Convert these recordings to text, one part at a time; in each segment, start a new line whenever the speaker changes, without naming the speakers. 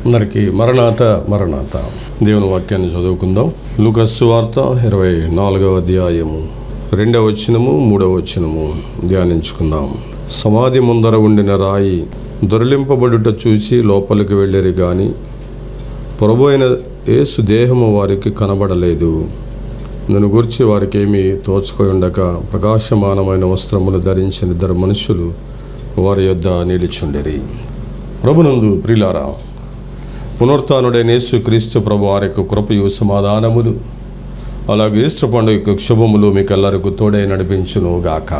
అందరికీ మరణాత మరణాత దేవుని వాక్యాన్ని చదువుకుందాం లూకస్సు వార్త ఇరవై నాలుగవ అధ్యాయము రెండవ వచనము మూడవ వచనము ధ్యానించుకుందాం సమాధి ముందర ఉండిన రాయి దొరిలింపబడుట చూసి లోపలికి వెళ్ళిరి గాని ప్రభు అయిన యేసు దేహము వారికి కనబడలేదు నన్ను గురించి వారికి ఏమీ తోచుకొని ఉండక ప్రకాశమానమైన వస్త్రములు ధరించిన ఇద్దరు మనుషులు వారి యొద్ద నిలిచుండిరి ప్రభునందు ప్రిలారా పునరుత్నుడైన యేసు క్రీస్తు ప్రభు వారి యొక్క కృపయు సమాధానములు అలాగే ఈస్టర్ పండుగ యొక్క శుభములు మీకెల్లరకు తోడై నడిపించును గాక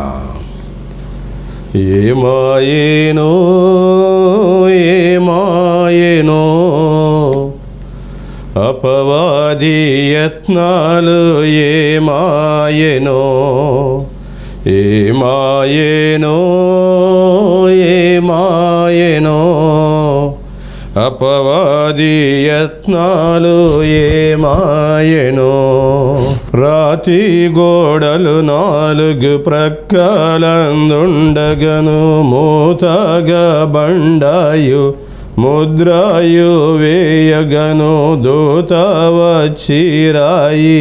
ఏమాయేనో ఏమాయేనో అపవాది యత్నాలు ఏమాయేనో ఏమాయేనో ఏమాయేనో అపవాది యత్నాలు ఏమాయెనో రాతి గోడలు నాలుగు ప్రక్కలందుండగను మూతగా బండాయు ముద్రాయు వేయగను దూత వచ్చిరాయి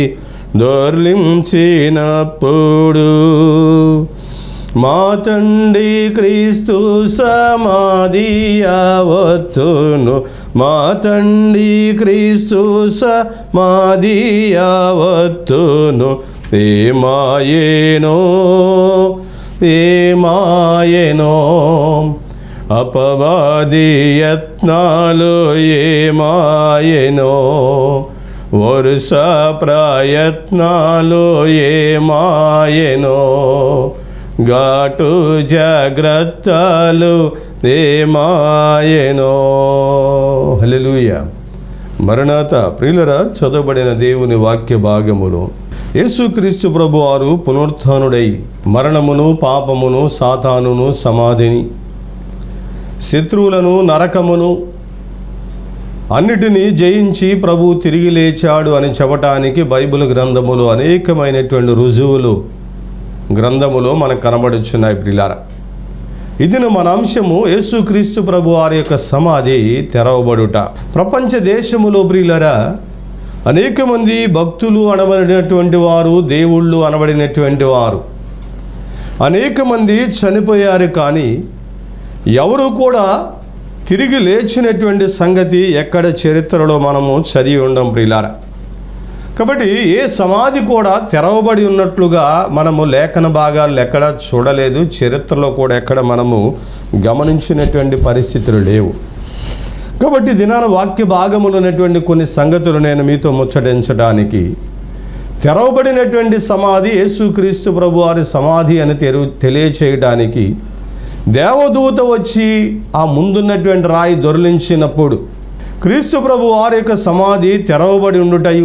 దొర్లించినప్పుడు మా తండ్రి క్రీస్తు సమాధి యావత్తును మా తండ్రి క్రీస్తు సమాధి యావత్తును ఏమాయేనో ఏమాయేనో అపవాది యత్నాలు ఏమాయెనో వరుస ప్రయత్నాలు ఏమాయెనో ఘాటు జాగ్రత్తలు ఏమాయెనో హల్లెలూయా మరణాత ప్రియులరా చదవబడిన దేవుని వాక్య భాగములో యేసుక్రీస్తు ప్రభు వారు పునరుత్నుడై మరణమును పాపమును సాతానును సమాధిని శత్రువులను నరకమును అన్నిటినీ జయించి ప్రభు తిరిగి లేచాడు అని చెప్పటానికి బైబిల్ గ్రంథములో అనేకమైనటువంటి రుజువులు గ్రంథములో మనకు కనబడుచున్నాయి ప్రిలార ఇదిన మన అంశము యేసుక్రీస్తు ప్రభు వారి యొక్క సమాధి తెరవబడుట ప్రపంచ దేశములో ప్రియులరా అనేక మంది భక్తులు అనబడినటువంటి వారు దేవుళ్ళు అనబడినటువంటి వారు అనేక మంది చనిపోయారు కానీ ఎవరు కూడా తిరిగి లేచినటువంటి సంగతి ఎక్కడ చరిత్రలో మనము చదివి ఉండం ప్రియులారా కాబట్టి ఏ సమాధి కూడా తెరవబడి ఉన్నట్లుగా మనము లేఖన భాగాలు ఎక్కడ చూడలేదు చరిత్రలో కూడా ఎక్కడ మనము గమనించినటువంటి పరిస్థితులు లేవు కాబట్టి దినాన వాక్య భాగములు ఉన్నటువంటి కొన్ని సంగతులు నేను మీతో ముచ్చటించడానికి తెరవబడినటువంటి సమాధి యేసుక్రీస్తు ప్రభు వారి సమాధి అని తెరు తెలియచేయడానికి దేవదూత వచ్చి ఆ ముందున్నటువంటి రాయి దొరిలించినప్పుడు క్రీస్తు ప్రభు వారి యొక్క సమాధి తెరవబడి ఉండుటయు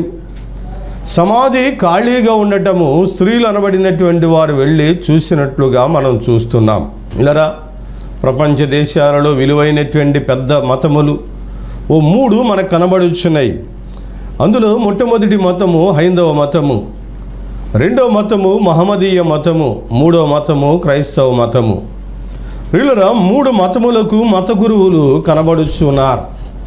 సమాధి ఖాళీగా ఉండటము స్త్రీలు అనబడినటువంటి వారు వెళ్ళి చూసినట్లుగా మనం చూస్తున్నాం ఇలారా ప్రపంచ దేశాలలో విలువైనటువంటి పెద్ద మతములు ఓ మూడు మనకు కనబడుచున్నాయి అందులో మొట్టమొదటి మతము హైందవ మతము రెండవ మతము మహమ్మదీయ మతము మూడవ మతము క్రైస్తవ మతము వీళ్ళరా మూడు మతములకు మత గురువులు కనబడుచున్నారు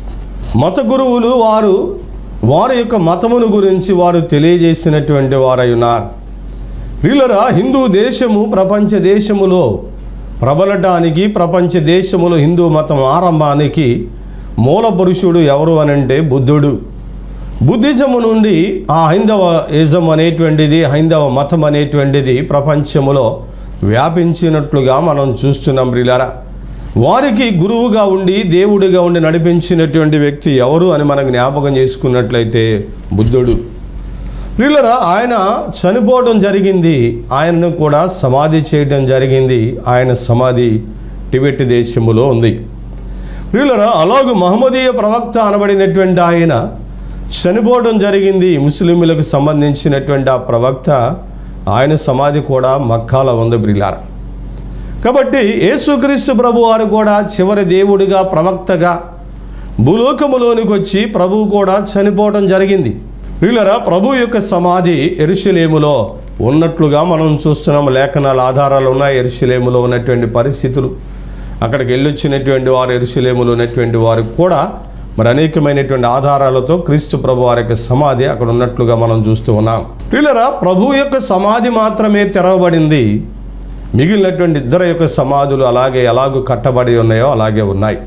మత గురువులు వారు వారి యొక్క మతమును గురించి వారు తెలియజేసినటువంటి వారై ఉన్నారు వీళ్ళరా హిందూ దేశము ప్రపంచ దేశములో ప్రబలటానికి ప్రపంచ దేశములో హిందూ మతం ఆరంభానికి మూల పురుషుడు ఎవరు అనంటే బుద్ధుడు బుద్ధిజము నుండి ఆ హైందవ ఇజం అనేటువంటిది హైందవ మతం అనేటువంటిది ప్రపంచములో వ్యాపించినట్లుగా మనం చూస్తున్నాం రిలారా వారికి గురువుగా ఉండి దేవుడిగా ఉండి నడిపించినటువంటి వ్యక్తి ఎవరు అని మనం జ్ఞాపకం చేసుకున్నట్లయితే బుద్ధుడు వీళ్ళరా ఆయన చనిపోవడం జరిగింది ఆయనను కూడా సమాధి చేయడం జరిగింది ఆయన సమాధి టిబెట్ దేశములో ఉంది వీళ్ళరా అలాగూ మహమ్మదీయ ప్రవక్త అనబడినటువంటి ఆయన చనిపోవడం జరిగింది ముస్లింలకు సంబంధించినటువంటి ఆ ప్రవక్త ఆయన సమాధి కూడా మక్కాల ఉంది బ్రిలారా కాబట్టి యేసుక్రీస్తు ప్రభు వారు కూడా చివరి దేవుడిగా ప్రవక్తగా భూలోకములోనికి వచ్చి ప్రభువు కూడా చనిపోవటం జరిగింది వీళ్ళరా ప్రభు యొక్క సమాధి ఎరుషలేములో ఉన్నట్లుగా మనం చూస్తున్నాం లేఖనాల ఆధారాలు ఉన్నాయి ఎరుషలేములో ఉన్నటువంటి పరిస్థితులు అక్కడికి వెళ్ళొచ్చినటువంటి వారు ఎరుషలేములో ఉన్నటువంటి వారు కూడా మరి అనేకమైనటువంటి ఆధారాలతో క్రీస్తు ప్రభు వారి యొక్క సమాధి అక్కడ ఉన్నట్లుగా మనం చూస్తూ ఉన్నాం పిల్లరా ప్రభు యొక్క సమాధి మాత్రమే తెరవబడింది మిగిలినటువంటి ఇద్దరు యొక్క సమాధులు అలాగే ఎలాగూ కట్టబడి ఉన్నాయో అలాగే ఉన్నాయి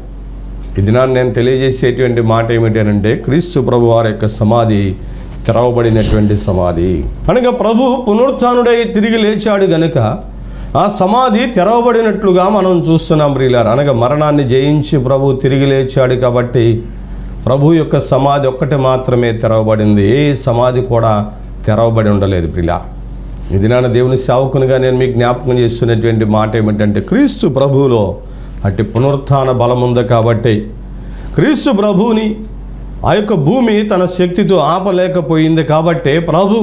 ఈ దినాన్ని నేను తెలియజేసేటువంటి మాట ఏమిటంటే క్రీస్తు ప్రభు వారి యొక్క సమాధి తెరవబడినటువంటి సమాధి అనగా ప్రభు పునరుత్డై తిరిగి లేచాడు గనుక ఆ సమాధి తెరవబడినట్లుగా మనం చూస్తున్నాం ప్రియులారు అనగా మరణాన్ని జయించి ప్రభు తిరిగి లేచాడు కాబట్టి ప్రభు యొక్క సమాధి ఒక్కటి మాత్రమే తెరవబడింది ఏ సమాధి కూడా తెరవబడి ఉండలేదు ప్రియులా ఇది నాన్న దేవుని సేవకునిగా నేను మీకు జ్ఞాపకం చేస్తున్నటువంటి మాట ఏమిటంటే క్రీస్తు ప్రభువులో అట్టి పునరుత్థాన బలం ఉంది కాబట్టి క్రీస్తు ప్రభువుని ఆ యొక్క భూమి తన శక్తితో ఆపలేకపోయింది కాబట్టే ప్రభు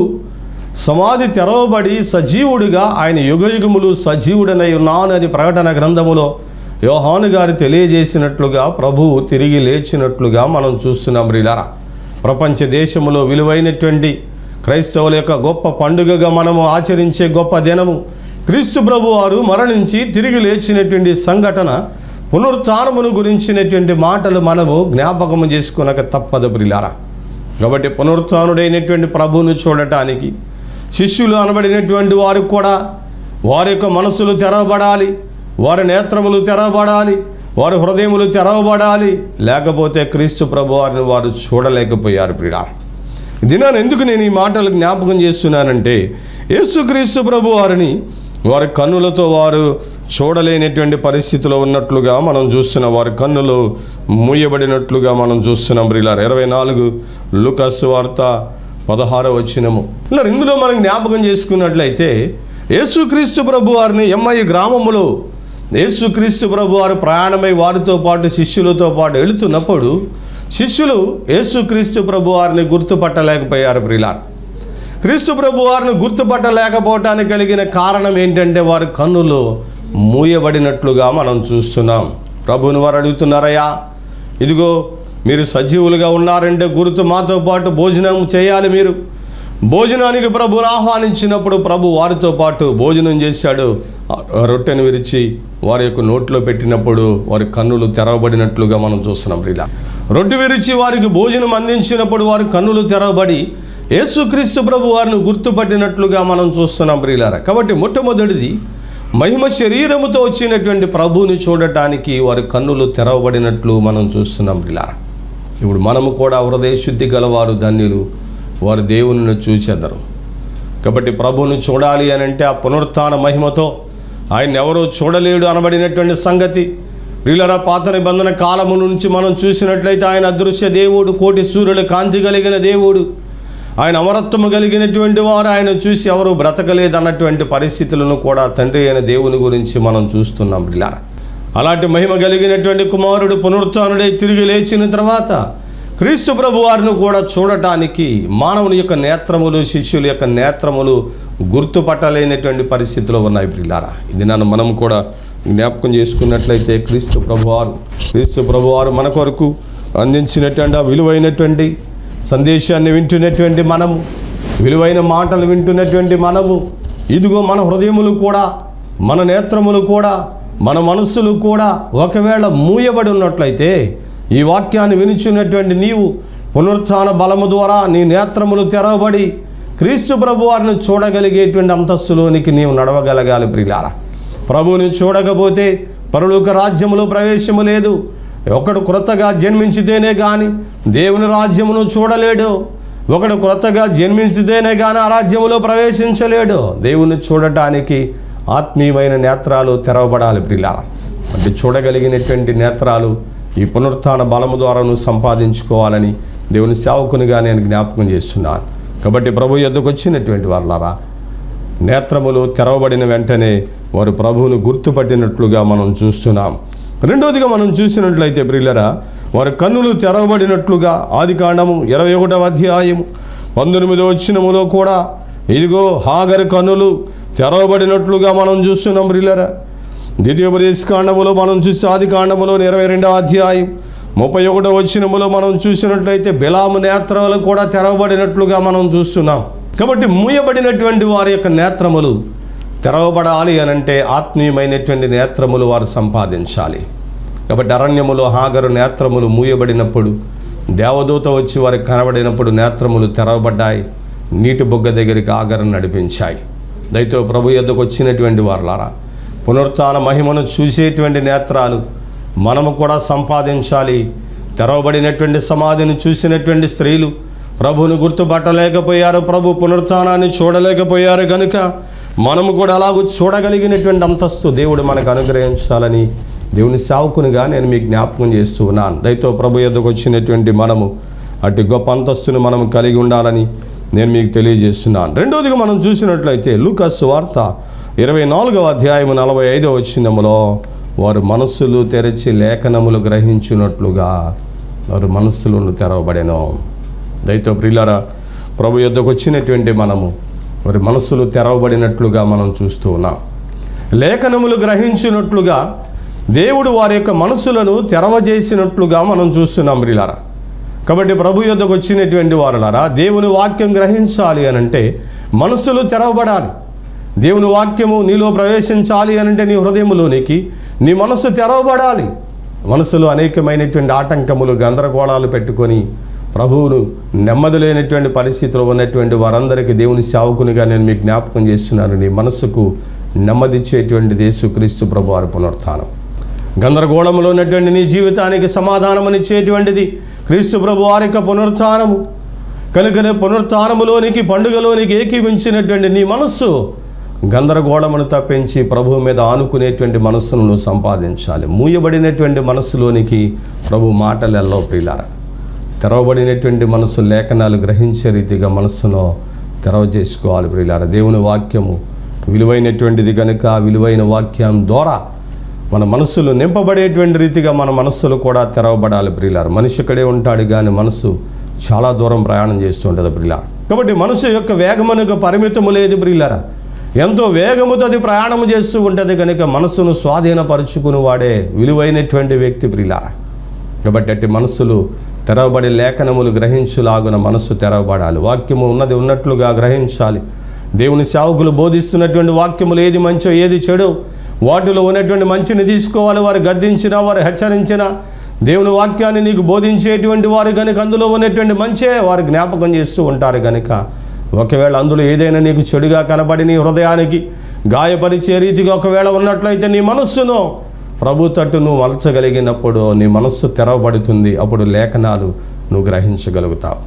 సమాధి తెరవబడి సజీవుడిగా ఆయన యుగయుగములు సజీవుడనై ఉన్నాను అని ప్రకటన గ్రంథములో యోహాను గారు తెలియజేసినట్లుగా ప్రభువు తిరిగి లేచినట్లుగా మనం చూస్తున్నాం రీలారా ప్రపంచ దేశములో విలువైనటువంటి క్రైస్తవుల యొక్క గొప్ప పండుగగా మనము ఆచరించే గొప్ప దినము క్రీస్తు ప్రభు వారు మరణించి తిరిగి లేచినటువంటి సంఘటన పునరుత్నమును గురించినటువంటి మాటలు మనము జ్ఞాపకము చేసుకునక తప్పదు ప్రిలారా కాబట్టి పునరుత్నుడైనటువంటి ప్రభువును చూడటానికి శిష్యులు అనబడినటువంటి వారు కూడా వారి యొక్క మనసులు తెరవబడాలి వారి నేత్రములు తెరవబడాలి వారి హృదయములు తెరవబడాలి లేకపోతే క్రీస్తు ప్రభు వారిని వారు చూడలేకపోయారు ప్రిడా దినాన్ని ఎందుకు నేను ఈ మాటలు జ్ఞాపకం చేస్తున్నానంటే యేసుక్రీస్తు ప్రభు వారిని వారి కన్నులతో వారు చూడలేనటువంటి పరిస్థితిలో ఉన్నట్లుగా మనం చూస్తున్నాం వారి కన్నులు మూయబడినట్లుగా మనం చూస్తున్నాం ప్రియులారు ఇరవై నాలుగు లుకస్ వార్త పదహారో వచ్చినము ఇలా ఇందులో మనం జ్ఞాపకం చేసుకున్నట్లయితే యేసుక్రీస్తు ప్రభు వారిని ఎంఐ గ్రామములో యేసుక్రీస్తు ప్రభు వారు ప్రయాణమై వారితో పాటు శిష్యులతో పాటు వెళుతున్నప్పుడు శిష్యులు యేసుక్రీస్తు ప్రభు వారిని గుర్తుపట్టలేకపోయారు ప్రియులారు క్రీస్తు ప్రభు వారిని గుర్తుపట్టలేకపోవటానికి కలిగిన కారణం ఏంటంటే వారి కన్నులు మూయబడినట్లుగా మనం చూస్తున్నాం ప్రభుని వారు అడుగుతున్నారయ్యా ఇదిగో మీరు సజీవులుగా ఉన్నారంటే గుర్తు మాతో పాటు భోజనం చేయాలి మీరు భోజనానికి ప్రభుని ఆహ్వానించినప్పుడు ప్రభు వారితో పాటు భోజనం చేశాడు ఆ రొట్టెను విరిచి వారి యొక్క నోట్లో పెట్టినప్పుడు వారి కన్నులు తెరవబడినట్లుగా మనం చూస్తున్నాం ప్రియుల రొట్టె విరిచి వారికి భోజనం అందించినప్పుడు వారి కన్నులు తెరవబడి యేసుక్రీస్తు ప్రభు వారిని గుర్తుపట్టినట్లుగా మనం చూస్తున్నాం ప్రియులారా కాబట్టి మొట్టమొదటిది మహిమ శరీరముతో వచ్చినటువంటి ప్రభువుని చూడటానికి వారి కన్నులు తెరవబడినట్లు మనం చూస్తున్నాం ప్రియులారా ఇప్పుడు మనము కూడా హృదయ శుద్ధి గలవారు ధన్యులు వారు దేవుని చూచెదరు కాబట్టి ప్రభువుని చూడాలి అని అంటే ఆ పునరుత్థాన మహిమతో ఆయన ఎవరో చూడలేడు అనబడినటువంటి సంగతి ప్రియులరా పాత నిబంధన కాలము నుంచి మనం చూసినట్లయితే ఆయన అదృశ్య దేవుడు కోటి సూర్యుల కాంతి కలిగిన దేవుడు ఆయన అమరత్వము కలిగినటువంటి వారు ఆయన చూసి ఎవరు బ్రతకలేదన్నటువంటి పరిస్థితులను కూడా తండ్రి అయిన దేవుని గురించి మనం చూస్తున్నాం ప్రియులారా అలాంటి మహిమ కలిగినటువంటి కుమారుడు పునరుత్నుడై తిరిగి లేచిన తర్వాత క్రీస్తు ప్రభు వారిని కూడా చూడటానికి మానవుని యొక్క నేత్రములు శిష్యుల యొక్క నేత్రములు గుర్తుపట్టలేనటువంటి పరిస్థితిలో ఉన్నాయి ప్రియులారా ఇది నన్ను మనం కూడా జ్ఞాపకం చేసుకున్నట్లయితే క్రీస్తు ప్రభువారు క్రీస్తు ప్రభువారు మన కొరకు అందించినటువంటి ఆ విలువైనటువంటి సందేశాన్ని వింటున్నటువంటి మనము విలువైన మాటలు వింటున్నటువంటి మనము ఇదిగో మన హృదయములు కూడా మన నేత్రములు కూడా మన మనస్సులు కూడా ఒకవేళ మూయబడి ఉన్నట్లయితే ఈ వాక్యాన్ని వినిచున్నటువంటి నీవు పునరుత్థాన బలము ద్వారా నీ నేత్రములు తెరవబడి క్రీస్తు ప్రభు వారిని చూడగలిగేటువంటి అంతస్తులోనికి నీవు నడవగలగాలి ప్రియులారా ప్రభువుని చూడకపోతే పరలోక రాజ్యములో ప్రవేశము లేదు ఒకడు క్రొత్తగా జన్మించితేనే కానీ దేవుని రాజ్యమును చూడలేడు ఒకడు క్రొత్తగా జన్మించితేనే కానీ ఆ రాజ్యములో ప్రవేశించలేడు దేవుని చూడటానికి ఆత్మీయమైన నేత్రాలు తెరవబడాలి ప్రియులారా అంటే చూడగలిగినటువంటి నేత్రాలు ఈ పునరుత్థాన బలము ద్వారా నువ్వు సంపాదించుకోవాలని దేవుని సేవకునిగా నేను జ్ఞాపకం చేస్తున్నాను కాబట్టి ప్రభు ఎద్దుకు వచ్చినటువంటి వాళ్ళారా నేత్రములు తెరవబడిన వెంటనే వారు ప్రభువును గుర్తుపట్టినట్లుగా మనం చూస్తున్నాం రెండోదిగా మనం చూసినట్లయితే ప్రియులరా వారి కన్నులు తెరవబడినట్లుగా ఆది కాండము ఇరవై ఒకటవ అధ్యాయము పంతొమ్మిదో వచ్చినములో కూడా ఇదిగో హాగరి కన్నులు తెరవబడినట్లుగా మనం చూస్తున్నాం ప్రియులరా ద్వితీయోపదేశ కాండములో మనం చూస్తే ఆది కాండములో ఇరవై రెండవ అధ్యాయం ముప్పై ఒకటో వచ్చినములో మనం చూసినట్లయితే బిలాము నేత్రాలు కూడా తెరవబడినట్లుగా మనం చూస్తున్నాం కాబట్టి మూయబడినటువంటి వారి యొక్క నేత్రములు తెరవబడాలి అని అంటే ఆత్మీయమైనటువంటి నేత్రములు వారు సంపాదించాలి కాబట్టి అరణ్యములో హాగరు నేత్రములు మూయబడినప్పుడు దేవదూత వచ్చి వారికి కనబడినప్పుడు నేత్రములు తెరవబడ్డాయి నీటి బొగ్గ దగ్గరికి ఆగరణ నడిపించాయి దయతో ప్రభు యొద్దకు వచ్చినటువంటి వారులారా పునరుత్థాన మహిమను చూసేటువంటి నేత్రాలు మనము కూడా సంపాదించాలి తెరవబడినటువంటి సమాధిని చూసినటువంటి స్త్రీలు ప్రభువును గుర్తుపట్టలేకపోయారు ప్రభు పునరుత్థానాన్ని చూడలేకపోయారు కనుక మనము కూడా అలాగూ చూడగలిగినటువంటి అంతస్తు దేవుడు మనకు అనుగ్రహించాలని దేవుని సేవకునిగా నేను మీకు జ్ఞాపకం చేస్తూ ఉన్నాను దయతో ప్రభు ఎద్దకు వచ్చినటువంటి మనము అటు గొప్ప అంతస్తును మనం కలిగి ఉండాలని నేను మీకు తెలియజేస్తున్నాను రెండోదిగా మనం చూసినట్లయితే లూకస్ వార్త ఇరవై నాలుగవ అధ్యాయం నలభై ఐదవ వచ్చినములో వారు మనస్సులు తెరచి లేఖనములు గ్రహించినట్లుగా వారు మనస్సులను తెరవబడెను దయతో ప్రియులారా ప్రభు యొద్దకు వచ్చినటువంటి మనము వారి మనస్సులు తెరవబడినట్లుగా మనం చూస్తూ ఉన్నాం లేఖనములు గ్రహించినట్లుగా దేవుడు వారి యొక్క మనస్సులను తెరవజేసినట్లుగా మనం చూస్తున్నాం ప్రియులారా కాబట్టి ప్రభు యొద్దకు వచ్చినటువంటి వారులారా దేవుని వాక్యం గ్రహించాలి అని అంటే మనస్సులు తెరవబడాలి దేవుని వాక్యము నీలో ప్రవేశించాలి అని అంటే నీ హృదయములోనికి నీ మనస్సు తెరవబడాలి మనసులో అనేకమైనటువంటి ఆటంకములు గందరగోళాలు పెట్టుకొని ప్రభువును నెమ్మది లేనటువంటి పరిస్థితిలో ఉన్నటువంటి వారందరికీ దేవుని సేవకునిగా నేను మీకు జ్ఞాపకం చేస్తున్నాను నీ మనస్సుకు నెమ్మదిచ్చేటువంటి యేసుక్రీస్తు ప్రభు వారి పునరుత్థానం గందరగోళంలో ఉన్నటువంటి నీ జీవితానికి సమాధానమనిచ్చేటువంటిది క్రీస్తు ప్రభు వారి యొక్క పునరుత్థానము కనుకనే పునరుత్థానములోనికి పండుగలోనికి ఏకీవించినటువంటి నీ మనస్సు గందరగోళమును తప్పించి ప్రభువు మీద ఆనుకునేటువంటి మనస్సును నువ్వు సంపాదించాలి మూయబడినటువంటి మనస్సులోనికి ప్రభు మాటలు ఎల్లో ప్రియులారా తెరవబడినటువంటి మనస్సు లేఖనాలు గ్రహించే రీతిగా మనస్సును తెరవ చేసుకోవాలి ప్రియులారా దేవుని వాక్యము విలువైనటువంటిది కనుక ఆ విలువైన వాక్యం ద్వారా మన మనస్సులు నింపబడేటువంటి రీతిగా మన మనస్సులు కూడా తెరవబడాలి ప్రియులారు మనిషి ఇక్కడే ఉంటాడు కానీ మనసు చాలా దూరం ప్రయాణం చేస్తూ ఉంటుంది ప్రియులారు కాబట్టి మనసు యొక్క వేగమునకు పరిమితము లేదు ప్రియులారా ఎంతో వేగముతో అది ప్రయాణం చేస్తూ ఉంటుంది కనుక మనస్సును స్వాధీనపరుచుకుని వాడే విలువైనటువంటి వ్యక్తి ప్రియులారా కాబట్టి అట్టి మనస్సులు తెరవబడి లేఖనములు గ్రహించులాగున మనస్సు తెరవబడాలి వాక్యము ఉన్నది ఉన్నట్లుగా గ్రహించాలి దేవుని సేవకులు బోధిస్తున్నటువంటి వాక్యములు ఏది మంచో ఏది చెడు వాటిలో ఉన్నటువంటి మంచిని తీసుకోవాలి వారు గద్దించినా వారు హెచ్చరించినా దేవుని వాక్యాన్ని నీకు బోధించేటువంటి వారు కనుక అందులో ఉన్నటువంటి మంచే వారు జ్ఞాపకం చేస్తూ ఉంటారు కనుక ఒకవేళ అందులో ఏదైనా నీకు చెడుగా కనబడి నీ హృదయానికి గాయపరిచే రీతిగా ఒకవేళ ఉన్నట్లయితే నీ మనస్సును ప్రభు తట్టు నువ్వు మలచగలిగినప్పుడు నీ మనస్సు తెరవబడుతుంది అప్పుడు లేఖనాలు నువ్వు గ్రహించగలుగుతావు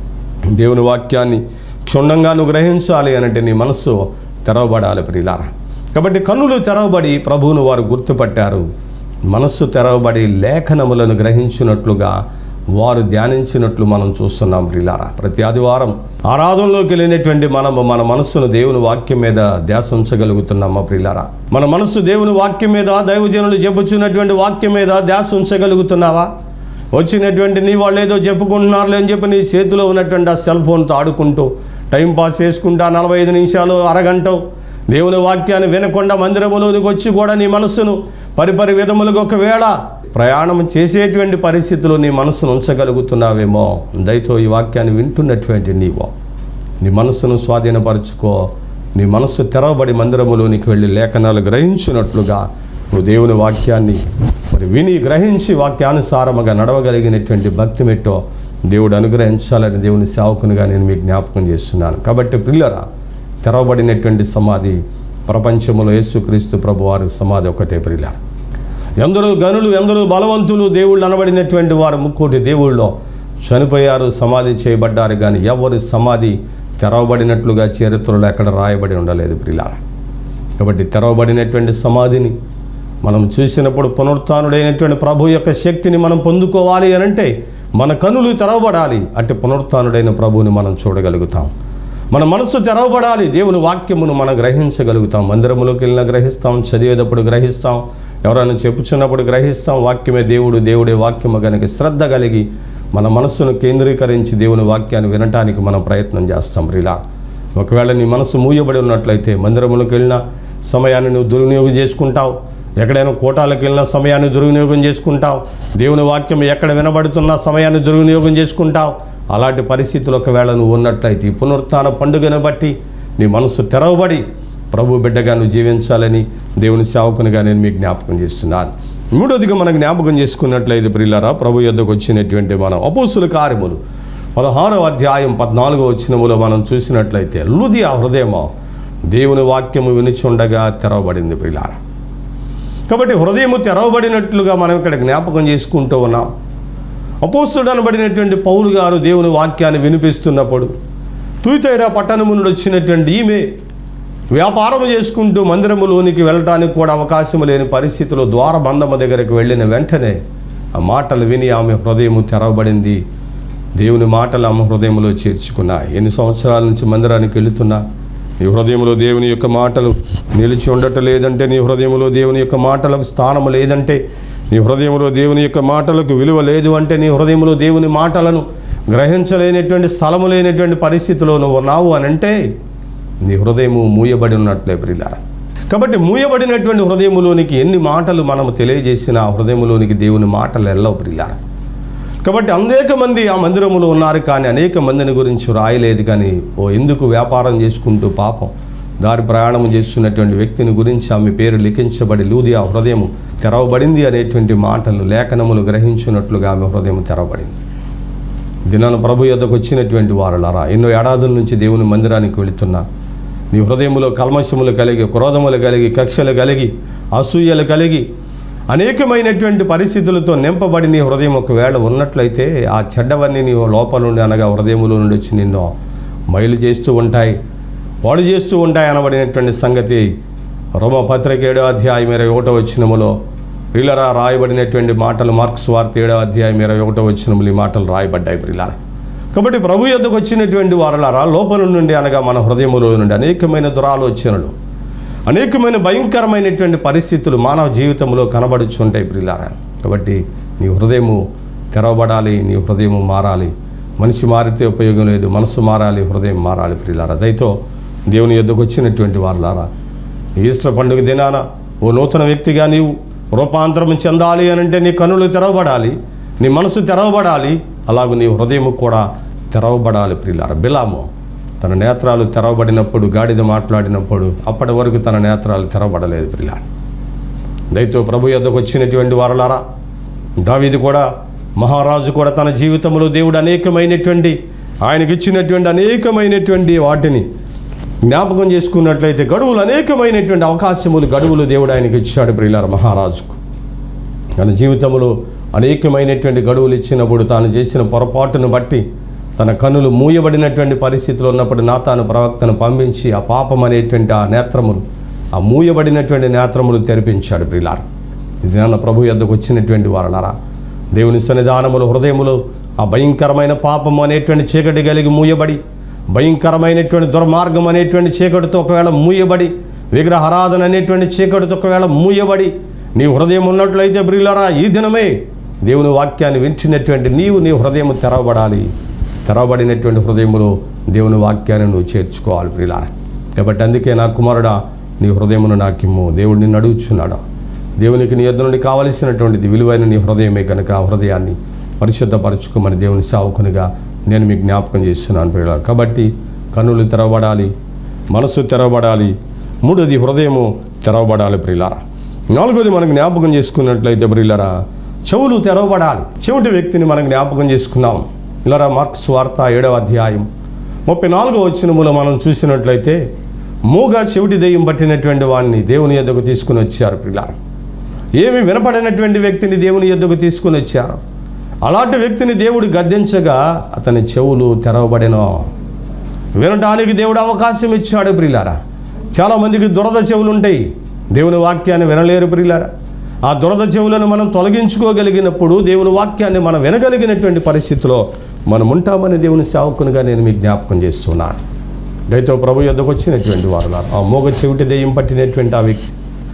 దేవుని వాక్యాన్ని క్షుణ్ణంగా నువ్వు గ్రహించాలి అనంటే నీ మనస్సు తెరవబడాలి ప్రియులారా కాబట్టి కన్నులు తెరవబడి ప్రభువును వారు గుర్తుపట్టారు మనస్సు తెరవబడి లేఖనములను గ్రహించినట్లుగా వారు ధ్యానించినట్లు మనం చూస్తున్నాం ప్రియులారా ప్రతి ఆదివారం ఆరాధనలోకి వెళ్ళినటువంటి మనము మన మనస్సును దేవుని వాక్యం మీద ధ్యాస ఉంచగలుగుతున్నామా ప్రియులారా మన మనస్సు దేవుని వాక్యం మీద దైవజనులు చెప్పుచున్నటువంటి వాక్యం మీద ధ్యాస ఉంచగలుగుతున్నావా వచ్చినటువంటి నీ వాళ్ళు ఏదో చెప్పుకుంటున్నారులే అని చెప్పి నీ చేతిలో ఉన్నటువంటి ఆ సెల్ ఫోన్తో ఆడుకుంటూ టైం పాస్ చేసుకుంటా నలభై ఐదు నిమిషాలు అరగంట దేవుని వాక్యాన్ని వినకుండా మందిరములోనికి వచ్చి కూడా నీ మనస్సును పరిపరి విధములకు ఒకవేళ ప్రయాణం చేసేటువంటి పరిస్థితులు నీ మనస్సును ఉంచగలుగుతున్నావేమో దయతో ఈ వాక్యాన్ని వింటున్నటువంటి నీవో నీ మనస్సును స్వాధీనపరచుకో నీ మనస్సు తెరవబడి మందిరములోనికి వెళ్ళి లేఖనాలు గ్రహించినట్లుగా నువ్వు దేవుని వాక్యాన్ని మరి విని గ్రహించి వాక్యానుసారముగా నడవగలిగినటువంటి భక్తి మెట్టో దేవుడు అనుగ్రహించాలని దేవుని సేవకునిగా నేను మీకు జ్ఞాపకం చేస్తున్నాను కాబట్టి పిల్లరా తెరవబడినటువంటి సమాధి ప్రపంచంలో యేసుక్రీస్తు ప్రభువారి సమాధి ఒకటే ప్రియులారా ఎందరో గనులు ఎందరో బలవంతులు దేవుళ్ళు అనబడినటువంటి వారు ముక్కోటి దేవుళ్ళలో చనిపోయారు సమాధి చేయబడ్డారు కానీ ఎవరి సమాధి తెరవబడినట్లుగా చరిత్రలో ఎక్కడ రాయబడి ఉండలేదు ప్రిలార కాబట్టి తెరవబడినటువంటి సమాధిని మనం చూసినప్పుడు పునరుత్నుడైనటువంటి ప్రభు యొక్క శక్తిని మనం పొందుకోవాలి అని అంటే మన కనులు తెరవబడాలి అంటే పునరుత్నుడైన ప్రభువుని మనం చూడగలుగుతాం మన మనస్సు తెరవబడాలి దేవుని వాక్యమును మనం గ్రహించగలుగుతాం మందిరములోకి వెళ్ళినా గ్రహిస్తాం చదివేటప్పుడు గ్రహిస్తాం ఎవరైనా చెప్పుచున్నప్పుడు గ్రహిస్తాం వాక్యమే దేవుడు దేవుడే వాక్యము కనుక శ్రద్ధ కలిగి మన మనస్సును కేంద్రీకరించి దేవుని వాక్యాన్ని వినటానికి మనం ప్రయత్నం చేస్తాం రిలా ఒకవేళ నీ మనసు మూయబడి ఉన్నట్లయితే మందిరములకు వెళ్ళిన సమయాన్ని నువ్వు దుర్వినియోగం చేసుకుంటావు ఎక్కడైనా కోటాలకు వెళ్ళిన సమయాన్ని దుర్వినియోగం చేసుకుంటావు దేవుని వాక్యం ఎక్కడ వినబడుతున్న సమయాన్ని దుర్వినియోగం చేసుకుంటావు అలాంటి పరిస్థితులు ఒకవేళ నువ్వు ఉన్నట్లయితే ఈ పునరుత్థాన పండుగను బట్టి నీ మనసు తెరవబడి ప్రభు బిడ్డగా నువ్వు జీవించాలని దేవుని సేవకునిగా నేను మీకు జ్ఞాపకం చేస్తున్నాను మూడోదిగా మనం జ్ఞాపకం చేసుకున్నట్లయితే ప్రిల్లరా ప్రభు యొద్దకు వచ్చినటువంటి మనం అపోసుల కార్యములు పదహారవ అధ్యాయం పద్నాలుగో వచ్చినములో మనం చూసినట్లయితే లుదియా హృదయమో దేవుని వాక్యము వినిచుండగా తెరవబడింది ప్రిలారా కాబట్టి హృదయము తెరవబడినట్లుగా మనం ఇక్కడ జ్ఞాపకం చేసుకుంటూ ఉన్నాం అపోస్తుడు అనబడినటువంటి పౌలు గారు దేవుని వాక్యాన్ని వినిపిస్తున్నప్పుడు తూతైరా పట్టణము నుండి వచ్చినటువంటి ఈమె వ్యాపారం చేసుకుంటూ మందిరములోనికి వెళ్ళటానికి కూడా అవకాశం లేని పరిస్థితిలో ద్వారబంధము దగ్గరికి వెళ్ళిన వెంటనే ఆ మాటలు విని ఆమె హృదయము తెరవబడింది దేవుని మాటలు ఆమె హృదయంలో చేర్చుకున్నా ఎన్ని సంవత్సరాల నుంచి మందిరానికి వెళుతున్నా నీ హృదయంలో దేవుని యొక్క మాటలు నిలిచి ఉండటం లేదంటే నీ హృదయంలో దేవుని యొక్క మాటలకు స్థానం లేదంటే నీ హృదయంలో దేవుని యొక్క మాటలకు విలువ లేదు అంటే నీ హృదయంలో దేవుని మాటలను గ్రహించలేనటువంటి స్థలము లేనటువంటి పరిస్థితిలో నువ్వు ఉన్నావు అని అంటే నీ హృదయము మూయబడి ఉన్నట్లే ప్రియులారా కాబట్టి మూయబడినటువంటి హృదయములోనికి ఎన్ని మాటలు మనము తెలియజేసినా ఆ హృదయములోనికి దేవుని మాటలు వెళ్ళవు ప్రియులారా కాబట్టి అనేక మంది ఆ మందిరములో ఉన్నారు కానీ అనేక మందిని గురించి రాయలేదు కానీ ఓ ఎందుకు వ్యాపారం చేసుకుంటూ పాపం దారి ప్రయాణం చేస్తున్నటువంటి వ్యక్తిని గురించి ఆమె పేరు లిఖించబడి లూది ఆ హృదయం తెరవబడింది అనేటువంటి మాటలు లేఖనములు గ్రహించినట్లుగా ఆమె హృదయం తెరవబడింది దినాన ప్రభు యొద్దకు వచ్చినటువంటి వారులారా ఎన్నో ఏడాదుల నుంచి దేవుని మందిరానికి వెళుతున్నా నీ హృదయములో కల్మషములు కలిగి క్రోధములు కలిగి కక్షలు కలిగి అసూయలు కలిగి అనేకమైనటువంటి పరిస్థితులతో నింపబడి నీ హృదయం ఒకవేళ ఉన్నట్లయితే ఆ చెడ్డవన్నీ నీ లోపల నుండి అనగా హృదయములో నుండి వచ్చి నిన్ను మైలు చేస్తూ ఉంటాయి పాడు చేస్తూ ఉంటాయి అనబడినటువంటి సంగతి రోమ పత్రిక ఏడో అధ్యాయం ఇరవై ఒకటో వచ్చినములో ప్రిలరా రాయబడినటువంటి మాటలు మార్క్స్ వార్త ఏడో అధ్యాయం ఇరవై ఒకటో వచ్చినములు ఈ మాటలు రాయబడ్డాయి ప్రిలారా కాబట్టి ప్రభు యొద్దకు వచ్చినటువంటి వారులారా లోపల నుండి అనగా మన హృదయములో నుండి అనేకమైన దురాలోచనలు అనేకమైన భయంకరమైనటువంటి పరిస్థితులు మానవ జీవితంలో కనబడుచుంటాయి ప్రిలారా కాబట్టి నీ హృదయము తెరవబడాలి నీ హృదయము మారాలి మనిషి మారితే ఉపయోగం లేదు మనసు మారాలి హృదయం మారాలి ప్రిలారా దయతో దేవుని యొద్దకు వచ్చినటువంటి వారులారా ఈస్టర్ పండుగ దినాన ఓ నూతన వ్యక్తిగా నీవు రూపాంతరం చెందాలి అని అంటే నీ కన్నులు తెరవబడాలి నీ మనసు తెరవబడాలి అలాగూ నీ హృదయము కూడా తెరవబడాలి ప్రియులార బిలాము తన నేత్రాలు తెరవబడినప్పుడు గాడిద మాట్లాడినప్పుడు అప్పటి వరకు తన నేత్రాలు తెరవబడలేదు ప్రియులార దయతో ప్రభు యొద్దకు వచ్చినటువంటి వారలారా దావీదు కూడా మహారాజు కూడా తన జీవితంలో దేవుడు అనేకమైనటువంటి ఆయనకి ఇచ్చినటువంటి అనేకమైనటువంటి వాటిని జ్ఞాపకం చేసుకున్నట్లయితే గడువులు అనేకమైనటువంటి అవకాశములు గడువులు దేవుడు ఆయనకి ఇచ్చాడు ప్రియులార మహారాజుకు తన జీవితంలో అనేకమైనటువంటి గడువులు ఇచ్చినప్పుడు తాను చేసిన పొరపాటును బట్టి తన కన్నులు మూయబడినటువంటి పరిస్థితిలో ఉన్నప్పుడు నా తాను ప్రవక్తను పంపించి ఆ పాపం అనేటువంటి ఆ నేత్రములు ఆ మూయబడినటువంటి నేత్రములు తెరిపించాడు ప్రిలార్ ఇది నాన్న ప్రభు యొద్దకు వచ్చినటువంటి వారలారా దేవుని సన్నిధానములు హృదయములు ఆ భయంకరమైన పాపం అనేటువంటి చీకటి కలిగి మూయబడి భయంకరమైనటువంటి దుర్మార్గం అనేటువంటి చీకటితో ఒకవేళ మూయబడి విగ్రహారాధన అనేటువంటి చీకటితో ఒకవేళ మూయబడి నీ హృదయం ఉన్నట్లయితే బ్రిల్లరా ఈ దినమే దేవుని వాక్యాన్ని వింటున్నటువంటి నీవు నీ హృదయం తెరవబడాలి తెరవబడినటువంటి హృదయములో దేవుని వాక్యాన్ని నువ్వు చేర్చుకోవాలి ప్రియులారా కాబట్టి అందుకే నా కుమారుడా నీ హృదయమును నాకిమ్ము దేవుడు నిన్ను అడుగుచున్నాడు దేవునికి నీ యొద్ద నుండి కావలసినటువంటిది విలువైన నీ హృదయమే కనుక ఆ హృదయాన్ని పరిశుద్ధపరచుకోమని దేవుని సావుకునిగా నేను మీకు జ్ఞాపకం చేస్తున్నాను ప్రియులారా కాబట్టి కన్నులు తెరవబడాలి మనసు తెరవబడాలి మూడోది హృదయము తెరవబడాలి ప్రియులారా నాలుగోది మనం జ్ఞాపకం చేసుకున్నట్లయితే ప్రియులరా చెవులు తెరవబడాలి చెవిటి వ్యక్తిని మనం జ్ఞాపకం చేసుకున్నాం ఇలారా మార్క్స్ వార్త ఏడవ అధ్యాయం ముప్పై నాలుగో వచ్చినములో మనం చూసినట్లయితే మూగా చెవిటి దెయ్యం పట్టినటువంటి వాడిని దేవుని యొద్దకు తీసుకుని వచ్చారు పిల్లలు ఏమి వినపడినటువంటి వ్యక్తిని దేవుని యొద్దకు తీసుకుని వచ్చారు అలాంటి వ్యక్తిని దేవుడు గద్దించగా అతని చెవులు తెరవబడినో వినటానికి దేవుడు అవకాశం ఇచ్చాడు ప్రియులారా చాలామందికి దురద చెవులు ఉంటాయి దేవుని వాక్యాన్ని వినలేరు ప్రియులారా ఆ దురద చెవులను మనం తొలగించుకోగలిగినప్పుడు దేవుని వాక్యాన్ని మనం వినగలిగినటువంటి పరిస్థితిలో మనం ఉంటామని దేవుని సేవకునిగా నేను మీకు జ్ఞాపకం చేస్తున్నాను దయతో ప్రభు యొద్దకు వచ్చినటువంటి వారు ఆ మోగ చెవిటి దెయ్యం పట్టినటువంటి ఆ వ్యక్తి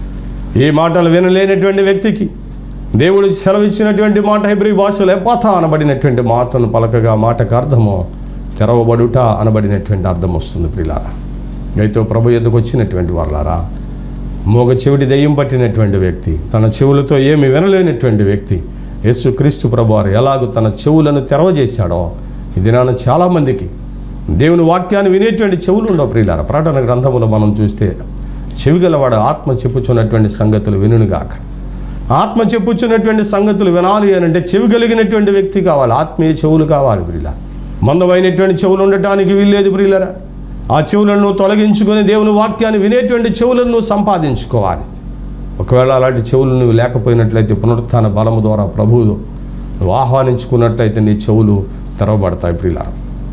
ఏ మాటలు వినలేనటువంటి వ్యక్తికి దేవుడు సెలవిచ్చినటువంటి మాట హెబ్రి భాషలో ఎపాత అనబడినటువంటి మాటను పలకగా మాటకు అర్థము తెరవబడుట అనబడినటువంటి అర్థం వస్తుంది ప్రిలారా అయితే ప్రభు ఎద్దుకు వచ్చినటువంటి వాళ్ళారా మోగ చెవిటి దెయ్యం పట్టినటువంటి వ్యక్తి తన చెవులతో ఏమి వినలేనటువంటి వ్యక్తి యేసు క్రీస్తు ప్రభువారు ఎలాగో తన చెవులను తెరవజేశాడో ఇది నాన్న చాలామందికి దేవుని వాక్యాన్ని వినేటువంటి చెవులు ఉండవు ప్రియులారా ప్రకటన గ్రంథములో మనం చూస్తే చెవిగలవాడు ఆత్మ చెప్పుచున్నటువంటి సంగతులు వినుగాక ఆత్మ చెప్పుచున్నటువంటి సంగతులు వినాలి అని అంటే చెవి కలిగినటువంటి వ్యక్తి కావాలి ఆత్మీయ చెవులు కావాలి ప్రియుల మందమైనటువంటి చెవులు ఉండటానికి వీల్లేదు ప్రియులరా ఆ చెవులను నువ్వు తొలగించుకొని దేవుని వాక్యాన్ని వినేటువంటి చెవులను నువ్వు సంపాదించుకోవాలి ఒకవేళ అలాంటి చెవులు నువ్వు లేకపోయినట్లయితే పునరుత్థాన బలము ద్వారా ప్రభువు నువ్వు ఆహ్వానించుకున్నట్లయితే నీ చెవులు తెరవబడతాయి ప్రియులారా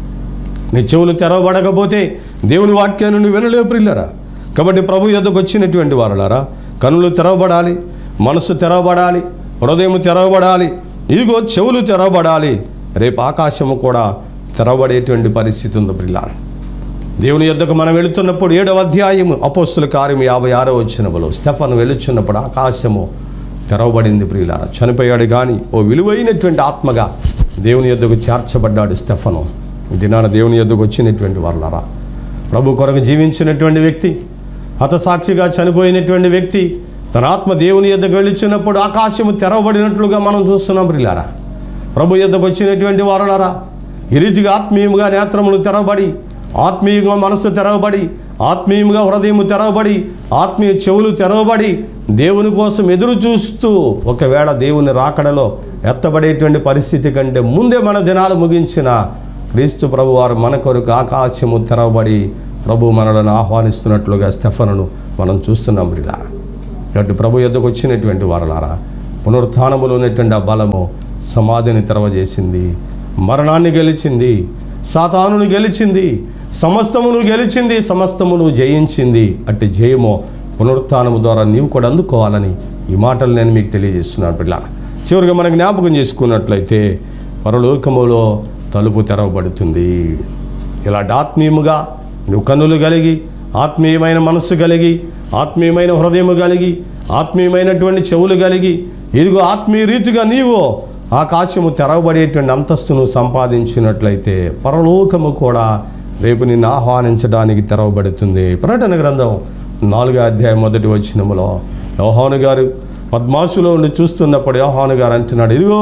నీ చెవులు తెరవబడకపోతే దేవుని వాక్యాన్ని నువ్వు వినలేవు ప్రిల్లరా కాబట్టి ప్రభు యొద్దకు వచ్చినటువంటి వారులారా కనులు తెరవబడాలి మనసు తెరవబడాలి హృదయం తెరవబడాలి ఇదిగో చెవులు తెరవబడాలి రేపు ఆకాశము కూడా తెరవబడేటువంటి పరిస్థితి ఉంది ప్రిల్లారా దేవుని యొద్దకు మనం వెళుతున్నప్పుడు ఏడవ అధ్యాయము అపోస్తుల కార్యం యాభై ఆరో వచ్చినప్పుడు స్టెఫన్ వెళుచున్నప్పుడు ఆకాశము తెరవబడింది ప్రియులారా చనిపోయాడు కానీ ఓ విలువైనటువంటి ఆత్మగా దేవుని యొద్దకు చేర్చబడ్డాడు స్టెఫను ఈ దినాన దేవుని యొద్దకు వచ్చినటువంటి వాళ్ళరా ప్రభు కొరకు జీవించినటువంటి వ్యక్తి హతసాక్షిగా చనిపోయినటువంటి వ్యక్తి తన ఆత్మ దేవుని యొద్దకు వెళ్ళిచినప్పుడు ఆకాశము తెరవబడినట్లుగా మనం చూస్తున్నాం ప్రియులారా ప్రభు యొద్దకు వచ్చినటువంటి వారులారా ఈ రీతిగా ఆత్మీయంగా నేత్రములు తెరవబడి ఆత్మీయంగా మనస్సు తెరవబడి ఆత్మీయంగా హృదయము తెరవబడి ఆత్మీయ చెవులు తెరవబడి దేవుని కోసం ఎదురు చూస్తూ ఒకవేళ దేవుని రాకడలో ఎత్తబడేటువంటి పరిస్థితి కంటే ముందే మన దినాలు ముగించిన క్రీస్తు ప్రభు వారు మన కొరకు ఆకాశము తెరవబడి ప్రభు మనలను ఆహ్వానిస్తున్నట్లుగా స్టెఫనును మనం చూస్తున్నాం ఇలా కాబట్టి ప్రభు యొద్దకు వచ్చినటువంటి వారలారా పునరుత్థానములో ఉన్నటువంటి ఆ బలము సమాధిని తెరవజేసింది మరణాన్ని గెలిచింది సాతానుని గెలిచింది సమస్తమును గెలిచింది సమస్తమును జయించింది అట్టి జయము పునరుత్థానము ద్వారా నీవు కూడా అందుకోవాలని ఈ మాటలు నేను మీకు తెలియజేస్తున్నాను పిల్ల చివరిగా మనం జ్ఞాపకం చేసుకున్నట్లయితే పరలోకములో తలుపు తెరవబడుతుంది ఇలాంటి ఆత్మీయముగా నువ్వు కన్నులు కలిగి ఆత్మీయమైన మనస్సు కలిగి ఆత్మీయమైన హృదయము కలిగి ఆత్మీయమైనటువంటి చెవులు కలిగి ఇదిగో ఆత్మీయ రీతిగా నీవు ఆకాశము తెరవబడేటువంటి అంతస్తును సంపాదించినట్లయితే పరలోకము కూడా రేపు నిన్ను ఆహ్వానించడానికి తెరవబడుతుంది ప్రకటన గ్రంథం నాలుగో అధ్యాయం మొదటి వచ్చినములో యోహాను గారు పద్మాసులో ఉండి చూస్తున్నప్పుడు యోహాను గారు అంటున్నాడు ఇదిగో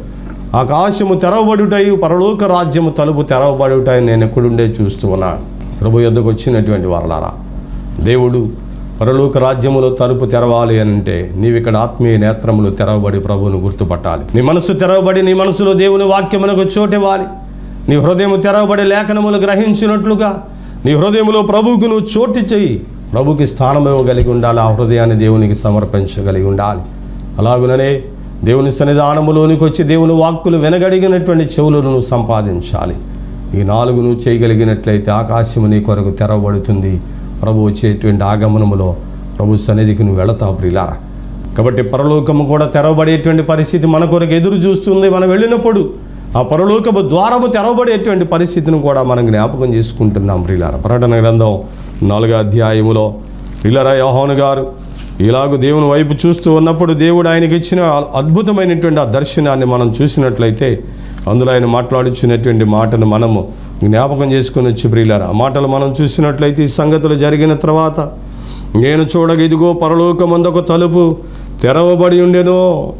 ఆకాశము తెరవబడుటయు పరలోక రాజ్యము తలుపు తెరవబడుటయు నేను ఎక్కడుండే చూస్తూ ఉన్నాను ప్రభు యొద్దకు వచ్చినటువంటి వారలారా దేవుడు పరలోక రాజ్యములో తలుపు తెరవాలి అని అంటే నీవు ఇక్కడ ఆత్మీయ నేత్రములు తెరవబడి ప్రభువును గుర్తుపట్టాలి నీ మనసు తెరవబడి నీ మనసులో దేవుని వాక్యమునకు చోటివ్వాలి నీ హృదయం తెరవబడి లేఖనములు గ్రహించినట్లుగా నీ హృదయంలో ప్రభువుకు నువ్వు చోటు చెయ్యి ప్రభుకి స్థానం ఇవ్వగలిగి ఉండాలి ఆ హృదయాన్ని దేవునికి సమర్పించగలిగి ఉండాలి అలాగుననే దేవుని సన్నిధానములోనికి వచ్చి దేవుని వాక్కులు వినగలిగినటువంటి చెవులను నువ్వు సంపాదించాలి ఈ నాలుగు నువ్వు చేయగలిగినట్లయితే ఆకాశము నీ కొరకు తెరవబడుతుంది ప్రభు వచ్చేటువంటి ఆగమనములో ప్రభు సన్నిధికి నువ్వు వెళతావు ప్రిలారా కాబట్టి పరలోకము కూడా తెరవబడేటువంటి పరిస్థితి మన కొరకు ఎదురు చూస్తుంది మనం వెళ్ళినప్పుడు ఆ పరలోకపు ద్వారము తెరవబడేటువంటి పరిస్థితిని కూడా మనం జ్ఞాపకం చేసుకుంటున్నాం ప్రిలారా ప్రకటన గ్రంథం నాలుగో అధ్యాయములో ప్రిలరా యోహాను గారు ఇలాగ దేవుని వైపు చూస్తూ ఉన్నప్పుడు దేవుడు ఆయనకి ఇచ్చిన అద్భుతమైనటువంటి ఆ దర్శనాన్ని మనం చూసినట్లయితే అందులో ఆయన మాట్లాడుచున్నటువంటి మాటను మనము జ్ఞాపకం చేసుకుని వచ్చి ప్రియులారా ఆ మాటలు మనం చూసినట్లయితే ఈ సంగతులు జరిగిన తర్వాత నేను చూడగ ఇదిగో పరలోకమందు ఒక తలుపు తెరవబడి ఉండెను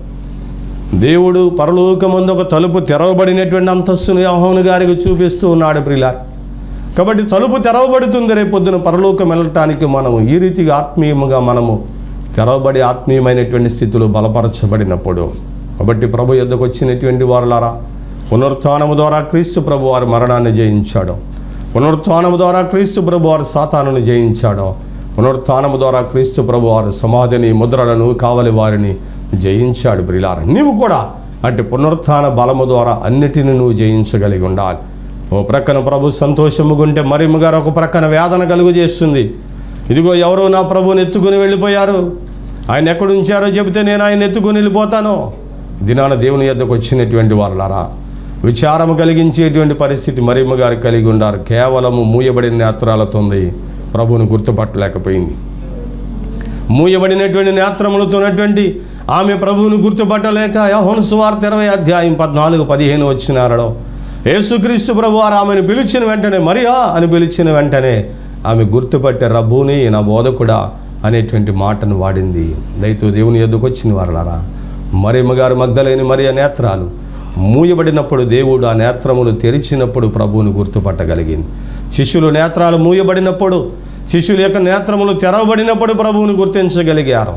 దేవుడు పరలోకమందు ఒక తలుపు తెరవబడినటువంటి అంతస్తును యోహాను గారికి చూపిస్తూ ఉన్నాడు ప్రియులారా కాబట్టి తలుపు తెరవబడుతుంది రేపొద్దున పరలోకం వెళ్ళటానికి మనము ఈ రీతిగా ఆత్మీయముగా మనము తెరవబడి ఆత్మీయమైనటువంటి స్థితిలో బలపరచబడినప్పుడు కాబట్టి ప్రభు యొద్దకు వచ్చినటువంటి వారులారా పునరుత్థానము ద్వారా క్రీస్తు ప్రభు వారి మరణాన్ని జయించాడు పునరుత్థానము ద్వారా క్రీస్తు ప్రభు వారు సాతానుని జయించాడు పునరుత్థానము ద్వారా క్రీస్తు ప్రభు వారు సమాధిని ముద్రలను కావలి వారిని జయించాడు బ్రిలార నీవు కూడా అట్టి పునరుత్థాన బలము ద్వారా అన్నిటిని నువ్వు జయించగలిగి ఉండాలి ఓ ప్రక్కన ప్రభు సంతోషముగుంటే మరిముగారు ఒక ప్రక్కన వేదన కలుగు చేస్తుంది ఇదిగో ఎవరో నా ప్రభుని ఎత్తుకుని వెళ్ళిపోయారు ఆయన ఎక్కడ ఉంచారో చెబితే నేను ఆయన ఎత్తుకుని వెళ్ళిపోతాను దినాన దేవుని యొద్దకు వచ్చినటువంటి వాళ్ళారా విచారము కలిగించేటువంటి పరిస్థితి మరిమ్మ గారు కలిగి ఉండారు కేవలము మూయబడిన నేత్రాలతోంది ప్రభువును గుర్తుపట్టలేకపోయింది మూయబడినటువంటి నేత్రములతోనటువంటి ఆమె ప్రభువును గుర్తుపట్టలేక యోహోను సువార్త ఇరవై అధ్యాయం పద్నాలుగు పదిహేను వచ్చినారలో యేసుక్రీస్తు ప్రభు వారు ఆమెను పిలిచిన వెంటనే మరియా అని పిలిచిన వెంటనే ఆమె గుర్తుపట్టే రబ్బుని నా బోధకుడా అనేటువంటి మాటను వాడింది దయతో దేవుని ఎద్దుకు వచ్చిన వారలారా మరియమ్మ గారు మగ్ధలేని మరియ నేత్రాలు మూయబడినప్పుడు దేవుడు ఆ నేత్రములు తెరిచినప్పుడు ప్రభువును గుర్తుపట్టగలిగింది శిష్యులు నేత్రాలు మూయబడినప్పుడు శిష్యుల యొక్క నేత్రములు తెరవబడినప్పుడు ప్రభువును గుర్తించగలిగారు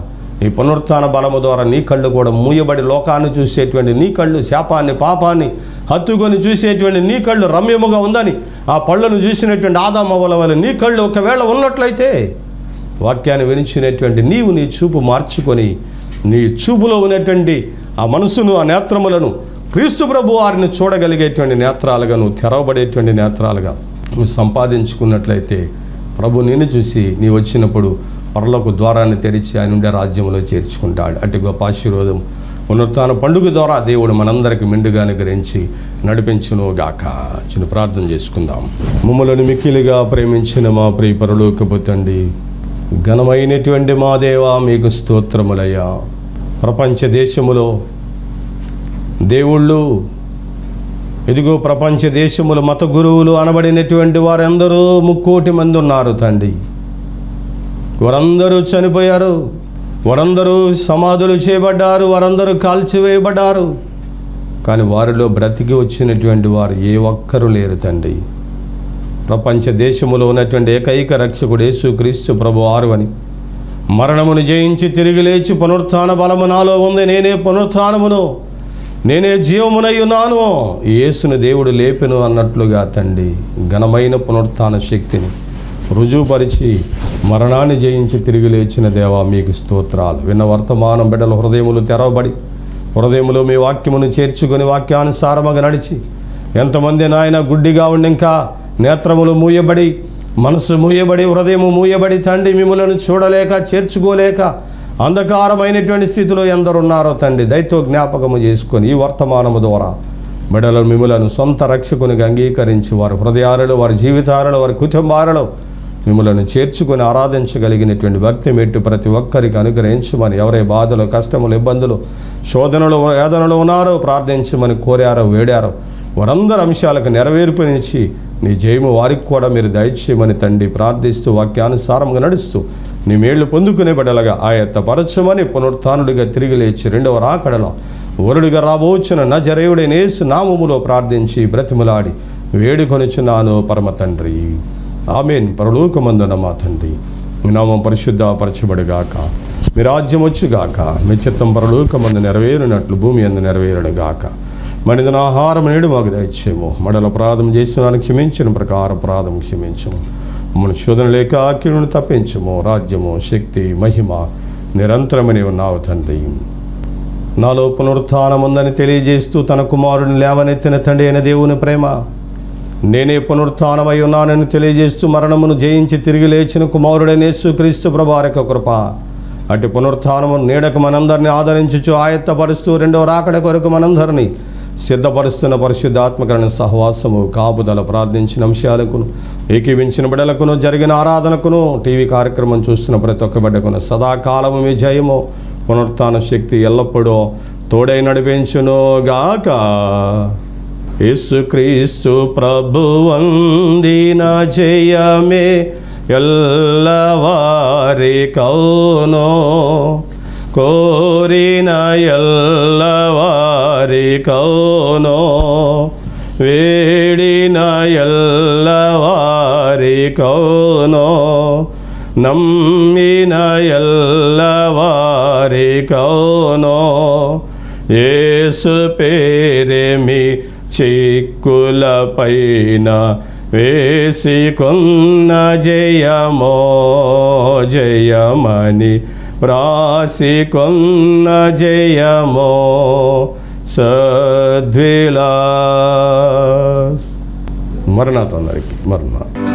నీ పునరుత్థాన బలము ద్వారా నీ కళ్ళు కూడా మూయబడి లోకాన్ని చూసేటువంటి నీ కళ్ళు శాపాన్ని పాపాన్ని హత్తుకొని చూసేటువంటి నీ కళ్ళు రమ్యముగా ఉందని ఆ పళ్ళను చూసినటువంటి ఆదామవల వల్ల నీ కళ్ళు ఒకవేళ ఉన్నట్లయితే వాక్యాన్ని వినిచినటువంటి నీవు నీ చూపు మార్చుకొని నీ చూపులో ఉన్నటువంటి ఆ మనసును ఆ నేత్రములను క్రీస్తు ప్రభు వారిని చూడగలిగేటువంటి నేత్రాలుగా నువ్వు తెరవబడేటువంటి నేత్రాలుగా నువ్వు సంపాదించుకున్నట్లయితే ప్రభు నిన్ను చూసి నీ వచ్చినప్పుడు పరలోక ద్వారాన్ని తెరిచి ఆయన ఉండే రాజ్యంలో చేర్చుకుంటాడు అటు గొప్ప ఆశీర్వాదం పునరుత్థాన పండుగ ద్వారా దేవుడు మనందరికి మెండుగా అనుగ్రహించి నడిపించును గాక చిన్న ప్రార్థన చేసుకుందాం మమ్మలను మిక్కిలిగా ప్రేమించిన మా ప్రియ పరలోకపు తండ్రి ఘనమైనటువంటి మా దేవా మీకు స్తోత్రములయ్యా ప్రపంచ దేశములో దేవుళ్ళు ఇదిగో ప్రపంచ దేశములు మత గురువులు అనబడినటువంటి వారందరూ ముక్కోటి మంది ఉన్నారు తండ్రి వారందరూ చనిపోయారు వారందరూ సమాధులు చేయబడ్డారు వారందరూ కాల్చివేయబడ్డారు కానీ వారిలో బ్రతికి వచ్చినటువంటి వారు ఏ ఒక్కరు లేరు తండ్రి ప్రపంచ దేశములో ఉన్నటువంటి ఏకైక రక్షకుడు యేసుక్రీస్తు ప్రభు వారు అని మరణమును జయించి తిరిగి లేచి పునరుత్థాన బలము నాలో ఉంది నేనే పునరుత్థానమును నేనే జీవమునై ఉన్నాను యేసును దేవుడు లేపెను అన్నట్లుగా తండ్రి ఘనమైన పునరుత్థాన శక్తిని రుజువుపరిచి మరణాన్ని జయించి తిరిగి లేచిన దేవా మీకు స్తోత్రాలు విన్న వర్తమానం బిడ్డల హృదయములు తెరవబడి హృదయములో మీ వాక్యమును చేర్చుకొని వాక్యానుసారముగా నడిచి ఎంతమంది నాయన గుడ్డిగా ఉండి ఇంకా నేత్రములు మూయబడి మనసు మూయబడి హృదయము మూయబడి తండ్రి మిమ్మలను చూడలేక చేర్చుకోలేక అంధకారమైనటువంటి స్థితిలో ఎందరున్నారో తండ్రి దయతో జ్ఞాపకము చేసుకొని ఈ వర్తమానము ద్వారా బిడల మిమ్మలను సొంత రక్షకునిగా అంగీకరించి వారి హృదయాలలో వారి జీవితాలలో వారి కుటుంబాలలో మిమ్మలను చేర్చుకొని ఆరాధించగలిగినటువంటి భక్తి మెట్టు ప్రతి ఒక్కరికి అనుగ్రహించమని ఎవరే బాధలు కష్టములు ఇబ్బందులు శోధనలు వేదనలు ఉన్నారో ప్రార్థించమని కోరారో వేడారో వారందరి అంశాలకు నెరవేర్పునిచ్చి నీ జయము వారికి కూడా మీరు దయచేయమని తండ్రి ప్రార్థిస్తూ వాక్యానుసారంగా నడుస్తూ నీ మేళ్లు పొందుకునే బడలగా ఆయత్త పరచమని పునరుత్నుడిగా తిరిగి లేచి రెండవ రాకడలో వరుడిగా రాబోచిన నజరేయుడైన యేసు నామములో ప్రార్థించి బ్రతిమలాడి వేడుకొనిచున్నాను పరమ తండ్రి ఆమెన్ పరలోకమందున మా తండ్రి మీ నామం పరిశుద్ధపరచబడుగాక మీ రాజ్యం వచ్చుగాక మీ చిత్తం పరలోకమందు నెరవేరినట్లు భూమి అందు నెరవేరుడుగాక మనిదిన ఆహారం నేడు మాకు దయచేము మడల అపరాధం చేసిన వారిని క్షమించిన ప్రకారం అపరాధం క్షమించము మన శోధన లేక కీడును తప్పించము రాజ్యము శక్తి మహిమ నిరంతరమని ఉన్నావు తండ్రి నాలో పునరుత్థానం ఉందని తెలియజేస్తూ తన కుమారుని లేవనెత్తిన తండ్రి అయిన దేవుని ప్రేమ నేనే పునరుత్థానమై ఉన్నానని తెలియజేస్తూ మరణమును జయించి తిరిగి లేచిన కుమారుడైన యేసుక్రీస్తు ప్రభారక కృప అటు పునరుత్థానము నీడకు మనందరిని ఆదరించుచు ఆయత్తపరుస్తూ రెండవ రాకడ కొరకు మనందరినీ సిద్ధపరుస్తున్న పరిశుద్ధాత్మకరణ సహవాసము కాపుదల ప్రార్థించిన అంశాలకును ఏకీవించిన బిడలకును జరిగిన ఆరాధనకును టీవీ కార్యక్రమం చూస్తున్న ప్రతి ఒక్క బిడ్డకును సదాకాలము మీ జయము పునరుత్థాన శక్తి ఎల్లప్పుడూ తోడై నడిపించును గాక యేసుక్రీస్తు ప్రభువందిన జయమే ఎల్లవారి కౌనో కోరిన ఎల్లవారి కౌనో వేడిన ఎల్లవారి కౌనో నమ్మిన ఎల్లవారి కౌనో యేసు పేరేమి చిక్కుల పైన వేసి కొన్న జయమో జయమని వ్రాసి కొన్న జయమో సద్విలా మరణాతో అందరికి మరణ